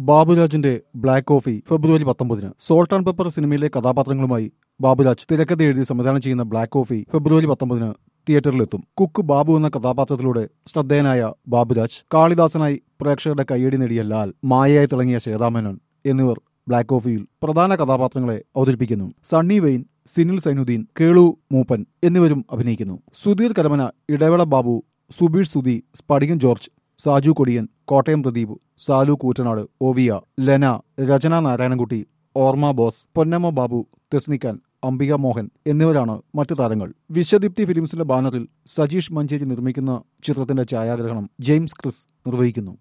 ബാബുരാജിന്റെ black coffee ഫെബ്രുവരി പത്തൊമ്പതിന് salt and pepper സിനിമയിലെ കഥാപാത്രങ്ങളുമായി ബാബുരാജ് തിരക്കഥ എഴുതി സംവിധാനം ചെയ്യുന്ന ബ്ലാക്ക് കോഫി ഫെബ്രുവരി പത്തൊമ്പതിന് തിയേറ്ററിലെത്തും കുക്ക് ബാബു എന്ന കഥാപാത്രത്തിലൂടെ ശ്രദ്ധേയനായ ബാബുരാജ് കാളിദാസനായി പ്രേക്ഷകരുടെ കയ്യടി നേടിയ ലാൽ മായയായി തിളങ്ങിയ ശ്വേതാമേനോൻ എന്നിവർ ബ്ലാക്ക് കോഫിയിൽ പ്രധാന കഥാപാത്രങ്ങളെ അവതരിപ്പിക്കുന്നു സണ്ണി വെയിൻ സിനിൽ സൈനുദ്ദീൻ കേളു മൂപ്പൻ എന്നിവരും അഭിനയിക്കുന്നു സുധീർ കരമന ഇടവേള ബാബു സുബീർ സുധി സ്പടികൻ ജോർജ് സാജു കൊടിയൻ കോട്ടയം പ്രദീപ് സാലു കൂറ്റനാട് ഒവിയ ലെന രചന നാരായണൻകുട്ടി ഓർമ്മ ബോസ് പൊന്നമ്മ ബാബു തെസ്നിക്കാൻ അംബിക മോഹൻ എന്നിവരാണ് മറ്റു താരങ്ങൾ വിശ്വദീപ്തി ഫിലിംസിന്റെ ബാനറിൽ സജീഷ് മഞ്ചേരി നിർമ്മിക്കുന്ന ചിത്രത്തിന്റെ ഛായാഗ്രഹണം ജെയിംസ് ക്രിസ് നിർവഹിക്കുന്നു